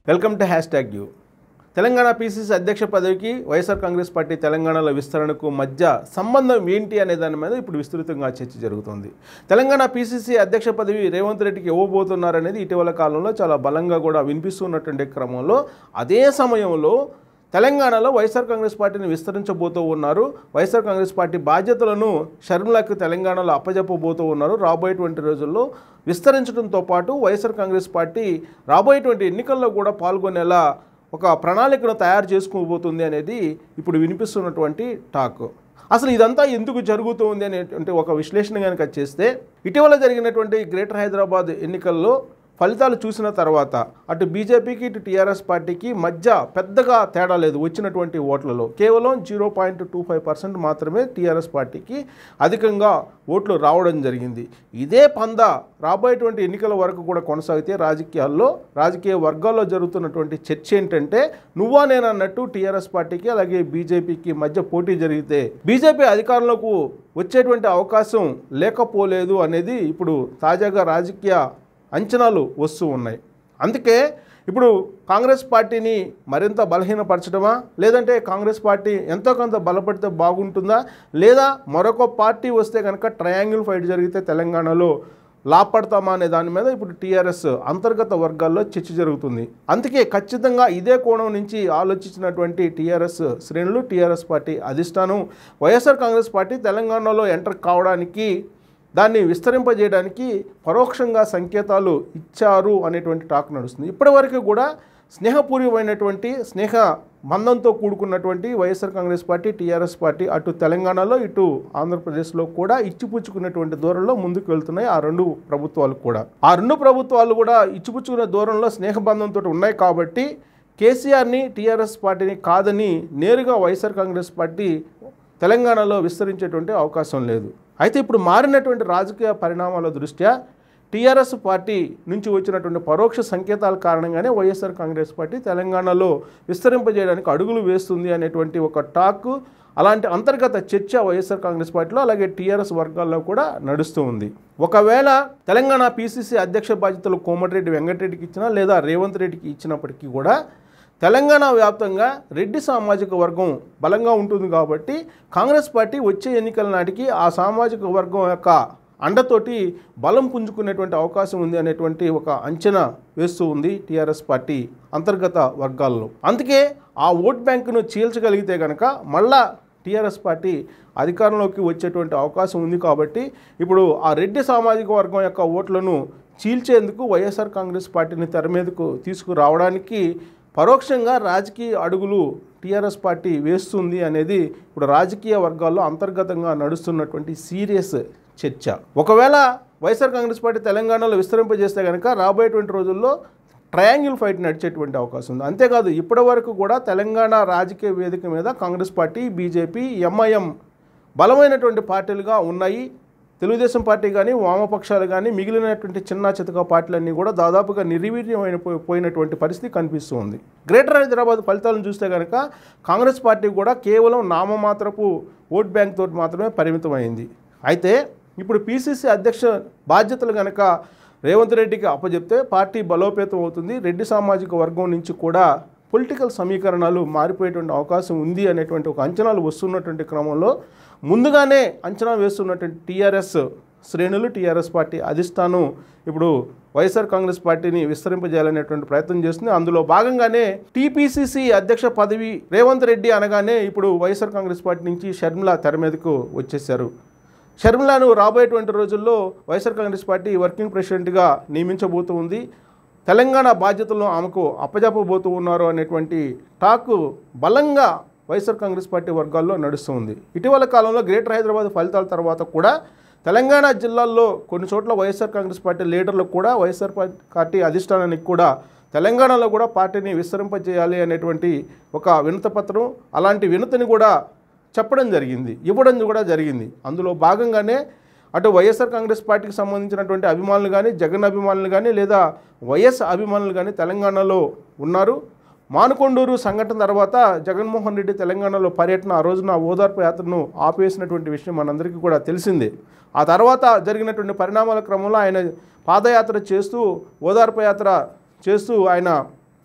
welcome to hashtag U Telangana PCC అధ్యక్ష పదవికి YSR Congress party తెలంగాణలో విస్తరణకు మధ్య సంబంధం ఏంటి అనే దాని మీద ఇప్పుడు విస్తృతంగా చర్చ జరుగుతుంది తెలంగాణ పీసీసీ అధ్యక్ష పదవి రేవంత్ రెడ్డికి ఇవ్వబోతున్నారనేది ఇటీవల కాలంలో చాలా బలంగా కూడా వినిపిస్తున్నటువంటి క్రమంలో అదే సమయంలో తెలంగాణలో వైఎస్ఆర్ కాంగ్రెస్ పార్టీని విస్తరించబోతూ ఉన్నారు వైఎస్ఆర్ కాంగ్రెస్ పార్టీ బాధ్యతలను షర్మిలకు తెలంగాణలో అప్పజెప్పబోతూ ఉన్నారు రాబోయేటువంటి రోజుల్లో విస్తరించడంతో పాటు వైఎస్ఆర్ కాంగ్రెస్ పార్టీ రాబోయేటువంటి ఎన్నికల్లో కూడా పాల్గొనేలా ఒక ప్రణాళికను తయారు చేసుకోబోతుంది అనేది ఇప్పుడు వినిపిస్తున్నటువంటి టాక్ అసలు ఇదంతా ఎందుకు జరుగుతుంది అనేటువంటి ఒక విశ్లేషణ కనుక చేస్తే ఇటీవల జరిగినటువంటి గ్రేటర్ హైదరాబాద్ ఎన్నికల్లో ఫలితాలు చూసిన తర్వాత అటు బీజేపీకి ఇటు టీఆర్ఎస్ పార్టీకి మధ్య పెద్దగా తేడా లేదు వచ్చినటువంటి ఓట్లలో కేవలం zero point two five percent మాత్రమే టీఆర్ఎస్ పార్టీకి అధికంగా ఓట్లు రావడం జరిగింది ఇదే పంద రాబోయేటువంటి ఎన్నికల వరకు కూడా కొనసాగితే రాజకీయాల్లో రాజకీయ వర్గాల్లో జరుగుతున్నటువంటి చర్చ ఏంటంటే నువ్వా నేనన్నట్టు టీఆర్ఎస్ పార్టీకి అలాగే బీజేపీకి మధ్య పోటీ జరిగితే బీజేపీ అధికారంలోకి వచ్చేటువంటి అవకాశం లేకపోలేదు అనేది ఇప్పుడు తాజాగా రాజకీయ అంచనాలు వస్తూ ఉన్నాయి అందుకే ఇప్పుడు కాంగ్రెస్ పార్టీని మరింత బలహీనపరచడమా లేదంటే కాంగ్రెస్ పార్టీ ఎంతో కొంత బలపడితే బాగుంటుందా లేదా మరొక పార్టీ వస్తే కనుక ట్రయాంగిల్ ఫైట్ జరిగితే తెలంగాణలో లాపడతామా అనే దాని మీద ఇప్పుడు టీఆర్ఎస్ అంతర్గత వర్గాల్లో చర్చ జరుగుతుంది అందుకే ఖచ్చితంగా ఇదే కోణం నుంచి ఆలోచించినటువంటి టీఆర్ఎస్ శ్రేణులు టీఆర్ఎస్ పార్టీ అధిష్టానం వైఎస్ఆర్ కాంగ్రెస్ పార్టీ తెలంగాణలో ఎంటర్ కావడానికి దాన్ని విస్తరింపజేయడానికి పరోక్షంగా సంకేతాలు ఇచ్చారు అనేటువంటి టాక్ నడుస్తుంది ఇప్పటివరకు కూడా స్నేహపూర్వమైనటువంటి స్నేహ బంధంతో కూడుకున్నటువంటి YSR Congress party TRS party అటు తెలంగాణలో ఇటు ఆంధ్రప్రదేశ్లో కూడా ఇచ్చిపుచ్చుకున్నటువంటి దూరంలో ముందుకు వెళ్తున్నాయి ఆ రెండు ప్రభుత్వాలు కూడా ఆ రెండు ప్రభుత్వాలు కూడా ఇచ్చిపుచ్చుకునే దూరంలో స్నేహబంధంతో ఉన్నాయి కాబట్టి కేసీఆర్ని టీఆర్ఎస్ పార్టీని కాదని నేరుగా వైఎస్ఆర్ కాంగ్రెస్ పార్టీ తెలంగాణలో విస్తరించేటువంటి అవకాశం లేదు అయితే ఇప్పుడు మారినటువంటి రాజకీయ పరిణామాల దృష్ట్యా టీఆర్ఎస్ పార్టీ నుంచి వచ్చినటువంటి పరోక్ష సంకేతాల కారణంగానే వైఎస్ఆర్ కాంగ్రెస్ పార్టీ తెలంగాణలో విస్తరింపజేయడానికి అడుగులు వేస్తుంది అనేటువంటి ఒక టాక్ అలాంటి అంతర్గత చర్చ వైఎస్ఆర్ కాంగ్రెస్ పార్టీలో అలాగే టీఆర్ఎస్ వర్గాల్లో కూడా నడుస్తూ ఉంది ఒకవేళ తెలంగాణ పీసీసీ అధ్యక్ష బాధ్యతలు కోమటిరెడ్డి వెంకటరెడ్డికి ఇచ్చినా లేదా రేవంత్ రెడ్డికి ఇచ్చినప్పటికీ కూడా తెలంగాణ వ్యాప్తంగా రెడ్డి సామాజిక వర్గం బలంగా ఉంటుంది కాబట్టి కాంగ్రెస్ పార్టీ వచ్చే ఎన్నికల నాటికి ఆ సామాజిక వర్గం యొక్క అండతోటి బలం పుంజుకునేటువంటి అవకాశం ఉంది అనేటువంటి ఒక అంచనా వేస్తూ ఉంది టీఆర్ఎస్ పార్టీ అంతర్గత వర్గాల్లో అందుకే ఆ ఓట్ బ్యాంకును చీల్చగలిగితే కనుక మళ్ళా టీఆర్ఎస్ పార్టీ అధికారంలోకి వచ్చేటువంటి అవకాశం ఉంది కాబట్టి ఇప్పుడు ఆ రెడ్డి సామాజిక వర్గం యొక్క ఓట్లను చీల్చేందుకు వైఎస్ఆర్ కాంగ్రెస్ పార్టీని తెర మీదకు తీసుకురావడానికి పరోక్షంగా రాజకీయ అడుగులు టీఆర్ఎస్ పార్టీ వేస్తుంది అనేది ఇప్పుడు రాజకీయ వర్గాల్లో అంతర్గతంగా నడుస్తున్నటువంటి సీరియస్ చర్చ ఒకవేళ వైఎస్ఆర్ కాంగ్రెస్ పార్టీ తెలంగాణలో విస్తరింపజేస్తే కనుక రాబోయేటువంటి రోజుల్లో ట్రయాంగిల్ ఫైట్ నడిచేటువంటి అవకాశం ఉంది అంతేకాదు ఇప్పటి వరకు కూడా తెలంగాణ రాజకీయ వేదిక మీద కాంగ్రెస్ పార్టీ బీజేపీ ఎంఐఎం బలమైనటువంటి పార్టీలుగా ఉన్నాయి తెలుగుదేశం పార్టీ కానీ వామపక్షాలు కానీ మిగిలినటువంటి చిన్న చితక పార్టీలన్నీ కూడా దాదాపుగా నిర్వీర్యమైన పో- పోయినటువంటి పరిస్థితి కనిపిస్తూ ఉంది గ్రేటర్ హైదరాబాద్ ఫలితాలను చూస్తే కనుక కాంగ్రెస్ పార్టీ కూడా కేవలం నామమాత్రపు ఓట్ బ్యాంక్ తోటి మాత్రమే పరిమితమైంది అయితే ఇప్పుడు పీసీసీ అధ్యక్ష బాధ్యతలు కనుక రేవంత్ రెడ్డికి అప్పచెప్తే పార్టీ బలోపేతం అవుతుంది రెడ్డి సామాజిక వర్గం నుంచి కూడా పొలిటికల్ సమీకరణాలు మారిపోయేటువంటి అవకాశం ఉంది అనేటువంటి ఒక అంచనాలు వస్తున్నటువంటి క్రమంలో ముందుగానే అంచనా వేస్తున్నటువంటి టీఆర్ఎస్ శ్రేణులు టీఆర్ఎస్ పార్టీ అధిష్టానం ఇప్పుడు వైఎస్ఆర్ కాంగ్రెస్ పార్టీని విస్తరింపజేయాలనేటువంటి ప్రయత్నం చేస్తుంది అందులో భాగంగానే టీపీసీసీ అధ్యక్ష పదవి రేవంత్ రెడ్డి అనగానే ఇప్పుడు వైఎస్ఆర్ కాంగ్రెస్ పార్టీ నుంచి షర్మిల తెర మీదకు వచ్చేశారు షర్మిలను రాబోయేటువంటి రోజుల్లో వైఎస్ఆర్ కాంగ్రెస్ పార్టీ వర్కింగ్ ప్రెసిడెంట్గా నియమించబోతూ ఉంది తెలంగాణ బాధ్యతలను ఆమెకు అప్పజెప్పబోతూ ఉన్నారు అనేటువంటి టాక్ బలంగా వైఎస్ఆర్ కాంగ్రెస్ పార్టీ వర్గాల్లో నడుస్తుంది ఇటీవల కాలంలో గ్రేటర్ హైదరాబాద్ ఫలితాల తర్వాత కూడా తెలంగాణ జిల్లాల్లో కొన్ని చోట్ల వైఎస్ఆర్ కాంగ్రెస్ పార్టీ లీడర్లకు కూడా వైఎస్ఆర్ పార్టీ అధిష్టానానికి కూడా తెలంగాణలో కూడా పార్టీని విస్తరింపజేయాలి అనేటువంటి ఒక వినతపత్రం అలాంటి వినతిని కూడా చెప్పడం జరిగింది ఇవ్వడం కూడా జరిగింది అందులో భాగంగానే అటు వైఎస్ఆర్ కాంగ్రెస్ పార్టీకి సంబంధించినటువంటి అభిమానులు కానీ జగన్ అభిమానులు కానీ లేదా వైఎస్ అభిమానులు కానీ తెలంగాణలో ఉన్నారు మానుకొండూరు సంఘటన తర్వాత జగన్మోహన్ రెడ్డి తెలంగాణలో పర్యటన ఆ రోజున ఓదార్పు యాత్రను ఆపేసినటువంటి విషయం మనందరికీ కూడా తెలిసిందే ఆ తర్వాత జరిగినటువంటి పరిణామాల క్రమంలో ఆయన పాదయాత్ర చేస్తూ ఓదార్పు యాత్ర చేస్తూ ఆయన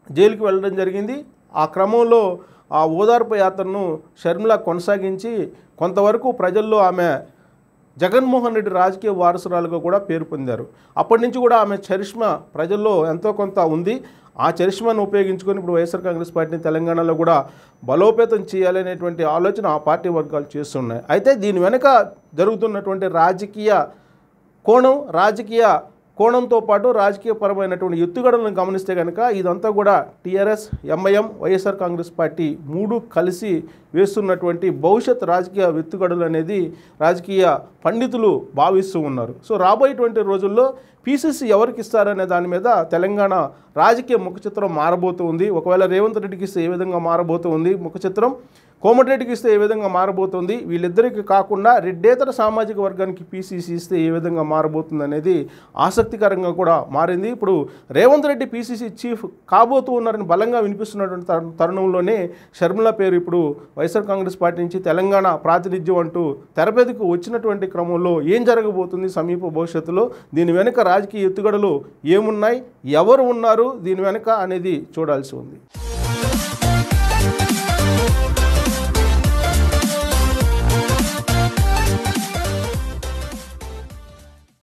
జైలుకి వెళ్ళడం జరిగింది ఆ క్రమంలో ఆ ఓదార్పు యాత్రను షర్మిల కొనసాగించి కొంతవరకు ప్రజల్లో ఆమె జగన్మోహన్ రెడ్డి రాజకీయ వారసురాలుగా కూడా పేరు పొందారు అప్పటి నుంచి కూడా ఆమె చరిష్మా ప్రజల్లో ఎంతో కొంత ఉంది ఆ చరిష్మాను ఉపయోగించుకొని ఇప్పుడు వైఎస్ఆర్ కాంగ్రెస్ పార్టీని తెలంగాణలో కూడా బలోపేతం చేయాలనేటువంటి ఆలోచన ఆ పార్టీ వర్గాలు చేస్తున్నాయి అయితే దీని వెనుక జరుగుతున్నటువంటి రాజకీయ కోణం రాజకీయ కోణంతో పాటు రాజకీయపరమైనటువంటి ఎత్తుగడలను గమనిస్తే కనుక ఇదంతా కూడా TRS MIM YSR Congress party మూడు కలిసి వేస్తున్నటువంటి భవిష్యత్ రాజకీయ ఎత్తుగడలు అనేది రాజకీయ పండితులు భావిస్తూ ఉన్నారు సో రాబోయేటువంటి రోజుల్లో పీసీసీ ఎవరికి ఇస్తారనే దాని మీద తెలంగాణ రాజకీయ ముఖ చిత్రం మారబోతుంది ఒకవేళ రేవంత్ రెడ్డికి ఇస్తే ఏ విధంగా మారబోతుంది ముఖ చిత్రం కోమటిరెడ్డికి ఇస్తే ఏ విధంగా మారబోతుంది వీళ్ళిద్దరికి కాకుండా రెడ్డేతర సామాజిక వర్గానికి పీసీసీ ఇస్తే ఏ విధంగా మారబోతుంది అనేది ఆసక్తికరంగా కూడా మారింది ఇప్పుడు రేవంత్ రెడ్డి పీసీసీ చీఫ్ కాబోతూ ఉన్నారని బలంగా వినిపిస్తున్నటువంటి తరు- తరుణంలోనే షర్మిల పేరు ఇప్పుడు వైఎస్ఆర్ కాంగ్రెస్ పార్టీ నుంచి తెలంగాణ ప్రాతినిధ్యం అంటూ తెరపేదకు వచ్చినటువంటి క్రమంలో ఏం జరగబోతుంది సమీప భవిష్యత్తులో దీని వెనుక రాజకీయ ఎత్తుగడలు ఏమున్నాయి ఎవరు ఉన్నారు దీని వెనుక అనేది చూడాల్సి ఉంది